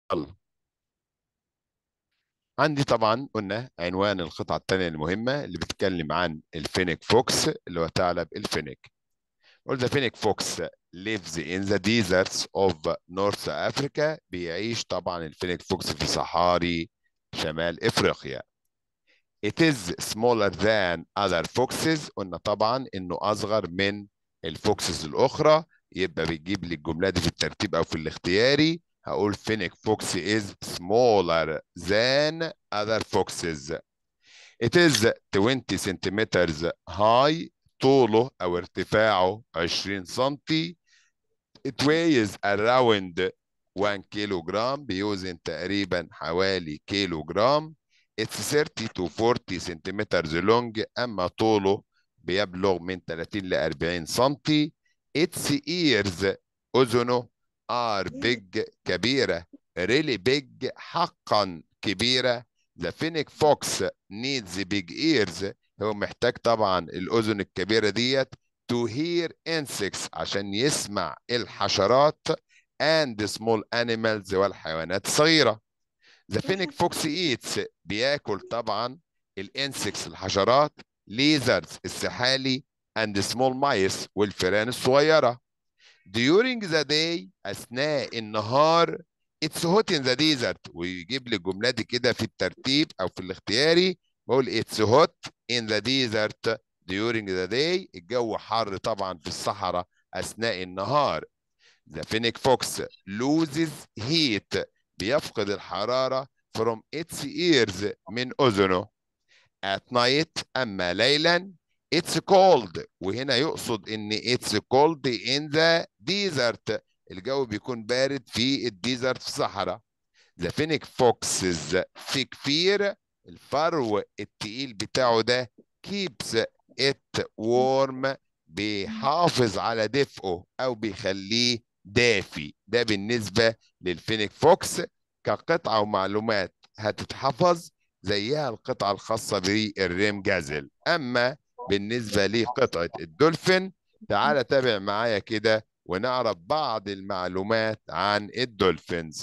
يلا عندي طبعا قلنا عنوان القطعة الثانية المهمة اللي بتتكلم عن الفينيك فوكس اللي هو ثعلب الفينيك. قلنا فينيك فوكس lives in the deserts of North Africa بيعيش طبعا الفينيك فوكس في صحاري شمال افريقيا. It is smaller than other foxes قلنا طبعا انه اصغر من الفوكسز الاخرى يبقى بيجيب لي الجمله دي في الترتيب او في الاختياري هقول فينيك فوكس is smaller than other foxes. It is 20 centimeters high طوله او ارتفاعه 20 سنتي. It weighs around 1 كيلو جرام بيوزن تقريبا حوالي كيلو جرام. It's 30 to 40 centimeters long اما طوله بيبلغ من 30 ل 40 سنتي. Its ears اذنه are big كبيرة really big حقا كبيرة the fennec fox needs big ears هو محتاج طبعا الأذن الكبيرة ديت to hear insects عشان يسمع الحشرات and small animals والحيوانات الصغيرة the fennec fox eats بياكل طبعا الانسكس الحشرات lizards السحالي and small mice والفئران الصغيرة during the day أثناء النهار it's hot in the desert ويجيب لي الجملة دي كده في الترتيب أو في الاختياري بقول it's hot in the desert during the day الجو حر طبعا في الصحراء أثناء النهار the fennec fox loses heat بيفقد الحرارة from its ears من أذنه at night أما ليلا it's cold وهنا يقصد ان it's cold in the desert الجو بيكون بارد في الديزرت في الصحراء the fennec foxes في كفير الفرو التقيل بتاعه ده keeps it warm بيحافظ على دفئه او بيخليه دافي ده بالنسبة للفينيك فوكس كقطعة ومعلومات هتتحفظ زيها القطعة الخاصة بالريم جازل أما بالنسبة لقطعة الدولفين تعال تابع معايا كده ونعرف بعض المعلومات عن الدولفينز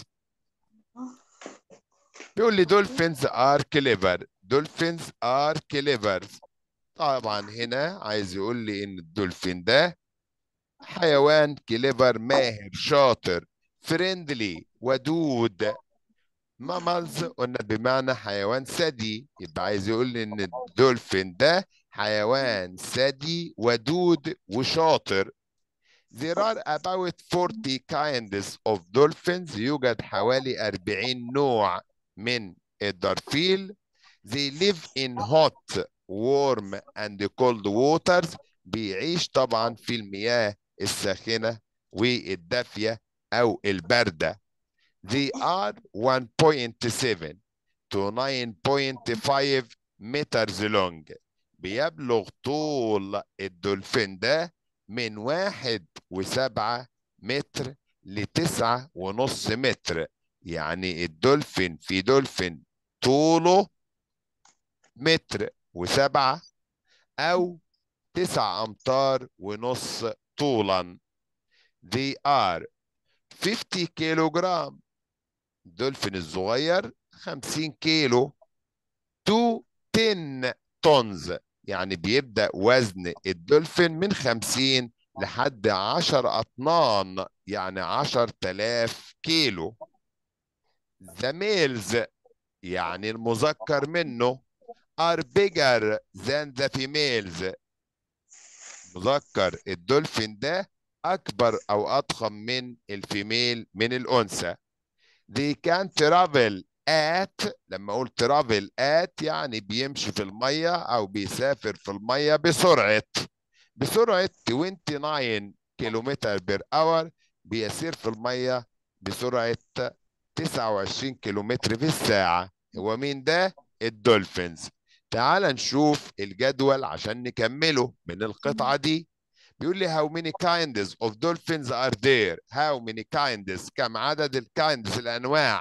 بيقول لي دولفينز ار كليفر دولفينز ار كليفرز طبعا هنا عايز يقول لي ان الدولفين ده حيوان كليفر ماهر شاطر فريندلي ودود مامالز قلنا بمعنى حيوان ثدي يبقى عايز يقول لي ان الدولفين ده حيوان ثدي ودود وشاطر There are about 40 kinds of dolphins يوجد حوالي 40 نوع من الدرفيل They live in hot, warm and cold waters بيعيش طبعا في المياه الساخنة والدافية أو الباردة They are 1.7 to 9.5 meters long بيبلغ طول الدولفين ده من واحد وسبعة متر لتسعة ونص متر يعني الدولفين في دولفين طوله متر وسبعة أو تسع أمتار ونص طولا they are 50 كيلو جرام الدولفين الصغير 50 كيلو to 10 طنز يعني بيبدأ وزن الدولفين من 50 لحد 10 أطنان يعني 10000 كيلو the males يعني المذكر منه are bigger than the females مذكر الدولفين ده أكبر أو أضخم من الفيميل من الأنثى they can travel at لما أقول travel at يعني بيمشي في المية أو بيسافر في المية بسرعة بسرعة 29 كيلومتر بير اور بيسير في المية بسرعة 29 كيلومتر في الساعة هو مين ده؟ الدولفينز تعال نشوف الجدول عشان نكمله من القطعة دي بيقول لي how many kinds of dolphins are there how many kinds كم عدد الكايندز الأنواع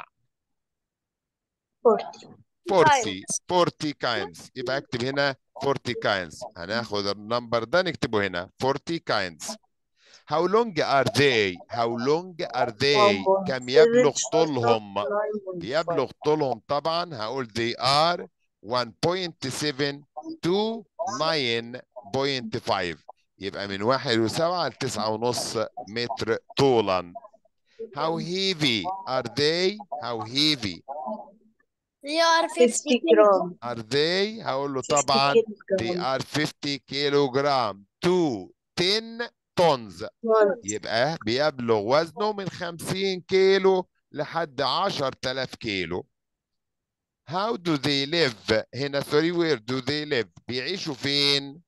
40 40 40 kinds يبقى اكتب هنا 40 kinds هناخد النمبر ده نكتبه هنا 40 kinds how long are they how long are they كم يبلغ طولهم بيبلغ طولهم طبعا هقول they are 1.7 to 9.5 يبقى من واحد وسبعة لتسعة ونص متر طولا how heavy are they how heavy They are 50 50 جرام are they هقول له 50 طبعا كيلو they جرام are 50 كيلو جرام to 10 tons يبقى بيبلغ وزنه من 50 كيلو لحد 10000 كيلو How do they live هنا sorry where do they live بيعيشوا فين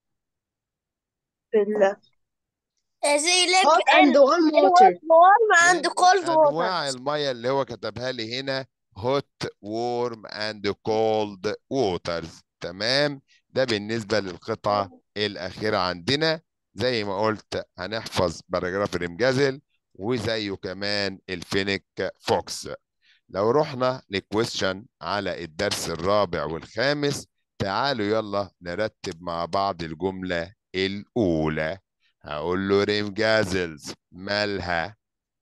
في ال They live hot in and warm water warm and إيه cold أنواع water. المية اللي هو كتبها لي هنا hot warm and cold waters تمام ده بالنسبة للقطعة الأخيرة عندنا زي ما قلت هنحفظ باراجراف الرمجازل وزيه كمان الفينيك فوكس لو رحنا لكويستشن على الدرس الرابع والخامس تعالوا يلا نرتب مع بعض الجملة الأولى هقول له رمجازلز مالها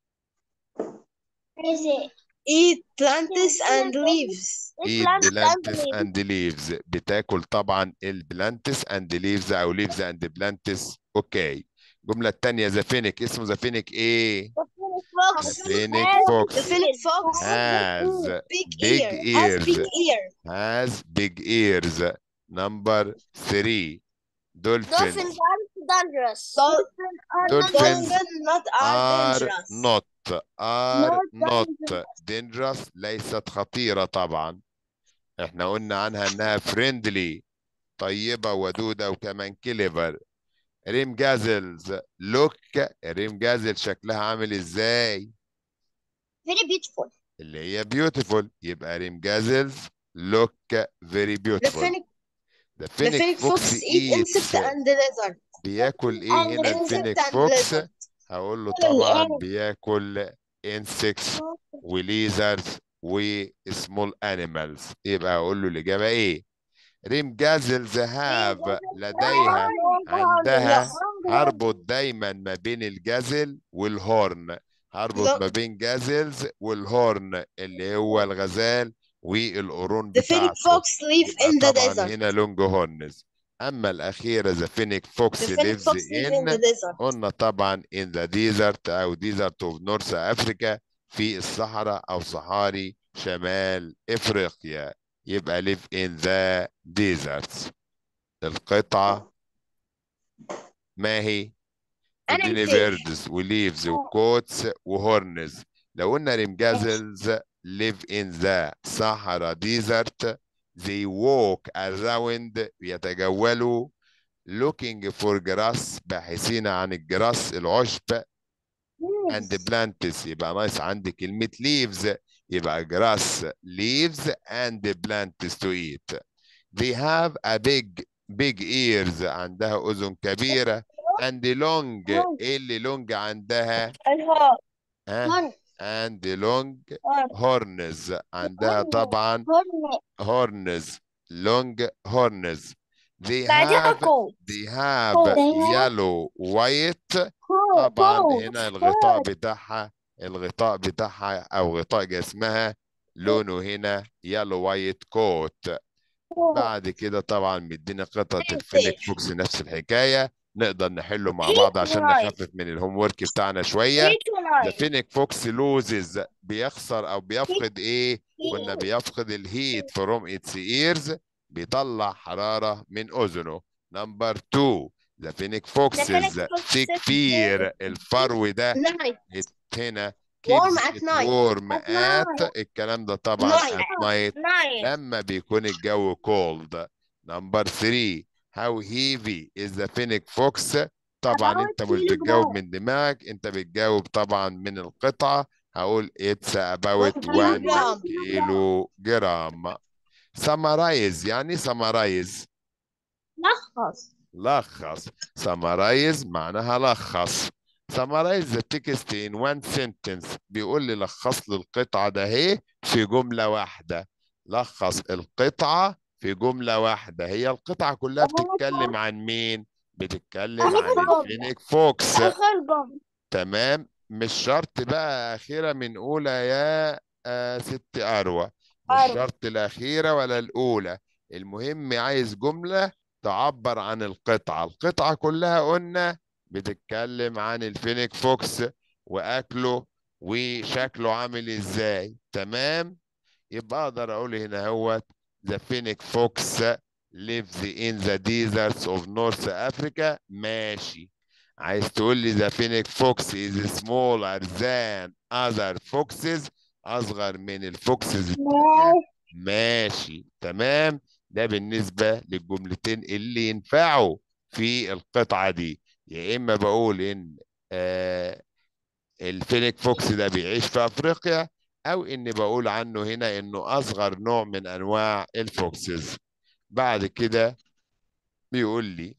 eat plants and leaves eat plants and plants leaves. and leaves بتاكل طبعا البلانتس and leaves او leaves and plants اوكي الجملة التانية ذا فينيك اسمه ذا فينيك ايه؟ Fox The Phoenix has Fox the phoenix fox has big, big ear has ears. big ear has big ears number three Dolphins dolphins are dangerous. Dolphins Dolphins dolphins not are are dangerous not are Not not dangerous ليست خطيرة طبعا احنا قلنا عنها انها friendly طيبة ودودة وكمان كليفر ريم جازلز لوك ريم جازل شكلها عامل ازاي Very beautiful. اللي هي beautiful يبقى ريم جازلز look very the beautiful phoenix the the phoenix phoenix fox fox eat insect eats and lizard بياكل ايه And هنا insect الفينيك and فوكس lizard هقول له ال- طبعا ال- بياكل insects وليزرز وسمول انيمالز يبقى هقول له الاجابه ايه ريم جازلز هاف لديها عندها هربط دايما ما بين الجزل والهورن هربط لا. ما بين جازلز والهورن اللي هو الغزال والقرون the phoenix بتاعته fox live يبقى in the طبعا desert هنا لونج هورنز اما الاخيره ذا فينيك فوكس the phoenix ليفز fox live in ان the desert قلنا طبعا in the desert او desert of North Africa في الصحراء او صحاري شمال افريقيا يبقى live in the deserts القطعة ما هي؟ اديني Animals. بيردز وليفز وكوتس وهورنز لو قلنا ريمجازلز live in the Sahara desert they walk around يتجولوا looking for grass باحثين عن الجراس العشب and plants يبقى ناقص عندي كلمة leaves يبقى grass leaves and plants to eat they have a big big ears عندها أذن كبيرة and long ايه اللي long عندها الهار ها and long horns عندها طبعا horns long horns they بعدها have كول they have They yellow white طبعا هنا الغطاء بتاعها الغطاء بتاعها او غطاء جسمها لونه هنا يالو وايت كوت بعد كده طبعا مدينا قطعة الفينيك فوكس نفس الحكاية نقدر نحله مع بعض عشان نخفف من الهوم ورك بتاعنا شوية ذا فينيك فوكس لوزز بيخسر او بيفقد ايه قلنا بيفقد الهيت فروم اتس ايرز بيطلع حرارة من اذنه نمبر 2 ذا فينيك فوكسز Foxes سيك فير الفرو ده night هنا Warm keeps at it night. warm At at night. الكلام ده طبعا Night. at night ناين لما بيكون الجو cold number 3 how heavy is the fennec fox طبعا About انت مش kilogram. بتجاوب من دماغك انت بتجاوب طبعا من القطعة هقول it's about One 1 kilogram. كيلو جرام summarize يعني summarize لخص لخص summarize معناها لخص summarize the text in one sentence بيقول لي لخص لي القطعة ده اهي في جملة واحدة لخص القطعة في جملة واحدة هي القطعة كلها طب أنا بتتكلم عن مين بتتكلم آخر عن جملة. الفينيك فوكس آخر جملة تمام مش شرط بقى أخيرة من أولى يا آه ست أروى مش أروى. شرط الأخيرة ولا الأولى المهم عايز جملة تعبر عن القطعة القطعة كلها قلنا بتتكلم عن الفينيك فوكس وأكله وشكله عامل إزاي تمام يبقى أقدر أقول هنا هو The Phoenix Fox lives in the deserts of North Africa ماشي عايز تقول لي the phoenix fox is smaller than other foxes أصغر من الفوكسز ماشي تمام ده بالنسبة للجملتين اللي ينفعوا في القطعة دي يا إما بقول إن آه الفينيك فوكس ده بيعيش في أفريقيا أو إني بقول عنه هنا إنه أصغر نوع من أنواع الفوكسز بعد كده بيقول لي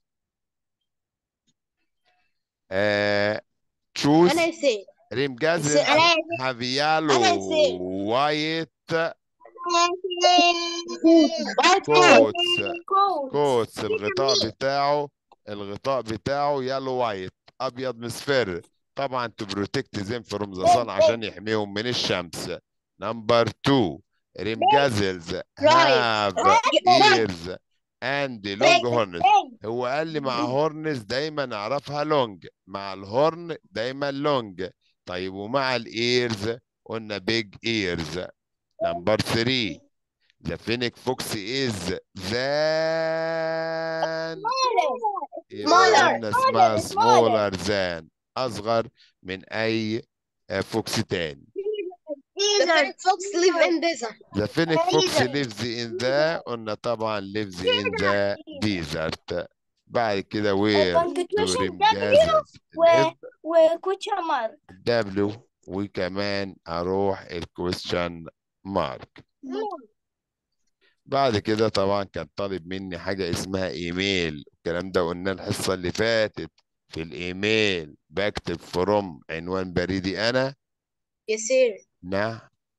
آه choose أنا يسير ريم جازل أنا have yellow أنا يسير. white وايت coats كود كوتس الغطاء بتاعه الغطاء بتاعه يالو وايت ابيض مصفر طبعا تو بروتكت زين فروم ذا صن عشان يحميهم من الشمس نمبر 2 ريم جازلز هاف ايرز اند لونج هورنز هو قال لي مع هورنز دايما اعرفها لونج مع الهورن دايما لونج طيب ومع الايرز قلنا بيج ايرز نمبر 3 The Phoenix Fox is than يبقى Smaller. قلنا اسمها smaller than أصغر من أي آه، فوكس تاني The phoenix fox live in desert. The Phoenix Fox Desert. lives in the قلنا طبعا lives in the desert بعد كده where punctuation during W gases و وكوتشا مارك W وكمان أروح الكويستشن مارك بعد كده طبعا كان طالب مني حاجة اسمها ايميل الكلام ده قلنا الحصة اللي فاتت في الايميل بكتب فروم عنوان بريدي انا يسير نعم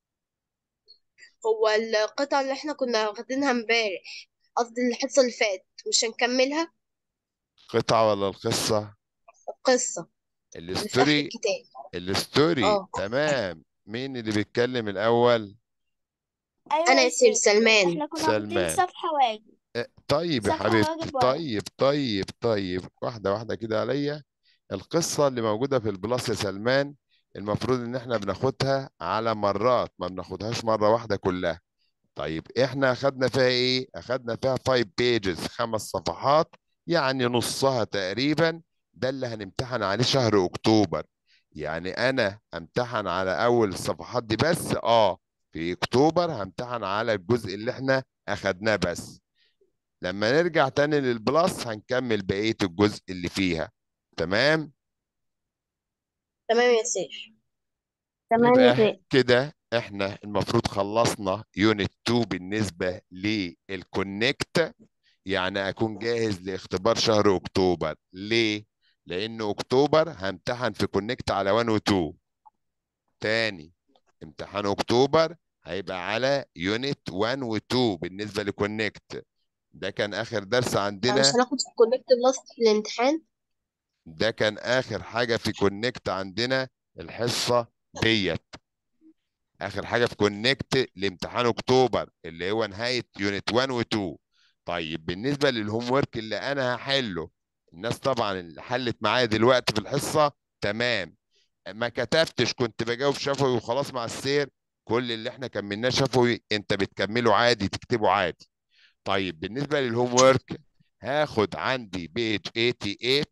هو القطعة اللي احنا كنا واخدينها امبارح قصدي الحصة اللي فاتت مش هنكملها قطعة ولا القصة القصة اللي في آخر الستوري الكتاب الستوري اه. تمام مين اللي بيتكلم الاول أيوة أنا يا يسير سيد. سلمان احنا كنا واخدين سلمان. صفحة واجب اه، طيب يا صفحة حبيبتي واجب واحد. طيب طيب طيب واحدة واحدة كده عليا القصة اللي موجودة في البلاس يا سلمان المفروض ان احنا بناخدها على مرات ما بناخدهاش مرة واحدة كلها طيب احنا اخدنا فيها ايه اخدنا فيها 5 بيجز خمس صفحات يعني نصها تقريبا ده اللي هنمتحن عليه شهر اكتوبر يعني انا امتحن على اول الصفحات دي بس اه في اكتوبر همتحن على الجزء اللي احنا اخدناه بس لما نرجع تاني للبلس هنكمل بقية الجزء اللي فيها تمام تمام يا سير تمام يا يبقى سيد. كده احنا المفروض خلصنا يونت 2 بالنسبة للكونكت يعني اكون جاهز لاختبار شهر اكتوبر ليه؟ لان اكتوبر همتحن في كونكت على 1 و 2 تاني امتحان اكتوبر هيبقى على يونت 1 و 2 بالنسبة لكونكت ده كان اخر درس عندنا مش هناخد في كونكت بلس في الامتحان ده كان آخر حاجة في كونكت عندنا الحصة ديت آخر حاجة في كونكت لامتحان أكتوبر اللي هو نهاية يونت 1 و 2 طيب بالنسبة للهوم ورك اللي أنا هحله الناس طبعا اللي حلت معايا دلوقتي في الحصة تمام ما كتبتش كنت بجاوب شفوي وخلاص مع السير كل اللي احنا كملناه شفوي انت بتكمله عادي تكتبه عادي طيب بالنسبة للهوم ورك هاخد عندي بيج 88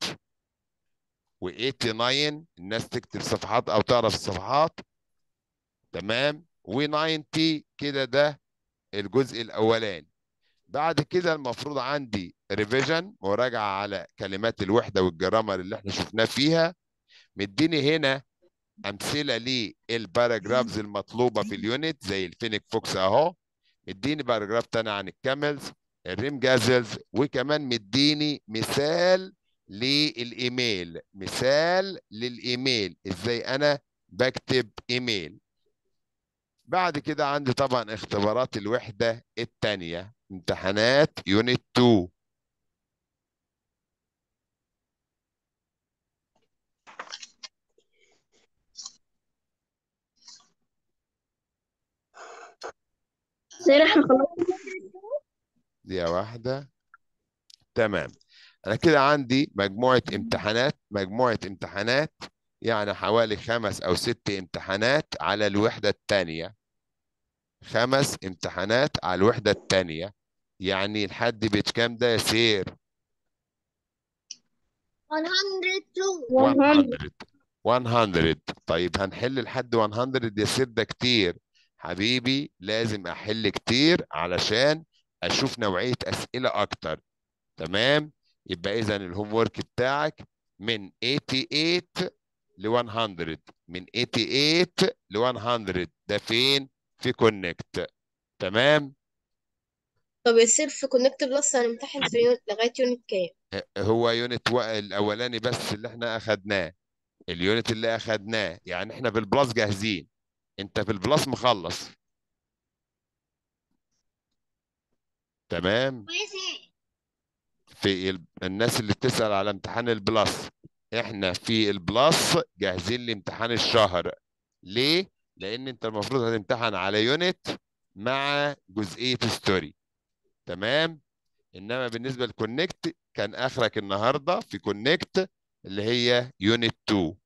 و89 الناس تكتب صفحات او تعرف الصفحات تمام و90 كده ده الجزء الاولاني بعد كده المفروض عندي ريفيجن مراجعه على كلمات الوحده والجرامر اللي احنا شفناه فيها مديني هنا امثله للباراجرافز المطلوبه في اليونت زي الفينيك فوكس اهو مديني باراجراف تاني عن الكاملز الريم جازلز وكمان مديني مثال للايميل مثال للايميل ازاي انا بكتب ايميل بعد كده عندي طبعا اختبارات الوحدة التانية امتحانات يونت 2 سير احنا خلصنا دقيقة واحدة تمام أنا كده عندي مجموعة امتحانات مجموعة امتحانات يعني حوالي خمس أو ست امتحانات على الوحدة الثانية خمس امتحانات على الوحدة الثانية يعني لحد بيت كام ده يا سير 102 100 100 طيب هنحل لحد 100 يا سير ده كتير حبيبي لازم أحل كتير علشان أشوف نوعية أسئلة أكتر تمام يبقى إذا الهوم ورك بتاعك من 88 ل 100 من 88 ل 100 ده فين؟ في كونكت تمام طب يصير في كونكت بلس هنمتحن في يونت لغاية يونت كام؟ هو يونت و... الاولاني بس اللي احنا اخدناه اليونت اللي اخدناه يعني احنا بالبلس جاهزين انت في البلس مخلص تمام في ال... الناس اللي بتسأل على امتحان البلس احنا في البلس جاهزين لامتحان الشهر ليه لان انت المفروض هتمتحن على يونت مع جزئية ستوري تمام انما بالنسبه لكونكت كان اخرك النهارده في كونكت اللي هي يونت 2